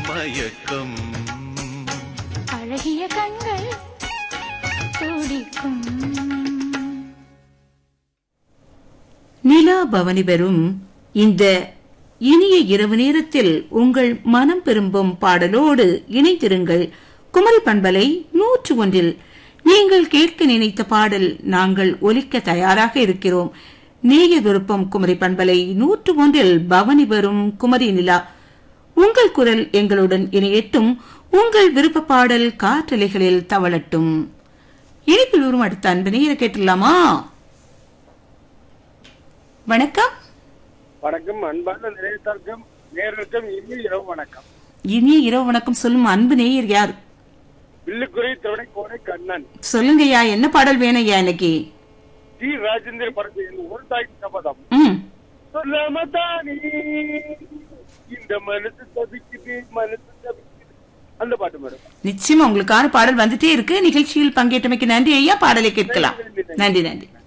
மயக்கம் அழகிய கண்கள் துடிக்கும் நிலா பவனி பெறும் இந்த இனிய இரவு நேரத்தில் உங்கள் மனம் விரும்பும் பாடலோடு இணைத்திருங்கள் குமரி பண்பலை நூற்று ஒன்றில் நீங்கள் கேட்க நினைத்த பாடல் நாங்கள் ஒலிக்க தயாராக இருக்கிறோம் நேய விருப்பம் குமரி பண்பலை நூற்று ஒன்றில் பவனி பெறும் குமரி நிலா உங்கள் குரல் எங்களுடன் இணையட்டும் உங்கள் விருப்ப பாடல் காற்றலைகளில் தவழட்டும் இணைப்பில் வரும் அடுத்த அன்பு நேர கேட்டுடலாமா வணக்கம் வணக்கம் அன்பான நிலையத்திற்கும் நேர்களுக்கும் இனிய இரவு வணக்கம் இனிய இரவு வணக்கம் சொல்லும் அன்பு நேயர் யார் வில்லுக்குறை திருவடை கோடை கண்ணன் சொல்லுங்கய்யா என்ன பாடல் வேணும்யா இன்னைக்கு டி ராஜேந்திர படத்தில் ஒரு தாய் சபதம் ம் சொல்லாம தானே இந்த மனசு தவிக்குது மனசு தவிக்குது அந்த பாட்டு மேடம் நிச்சயமா உங்களுக்கான பாடல் வந்துட்டே இருக்கு நிகழ்ச்சியில் பங்கேற்றமைக்கு நன்றி ஐயா பாடலை கேட்கலாம் நன்றி நன்றி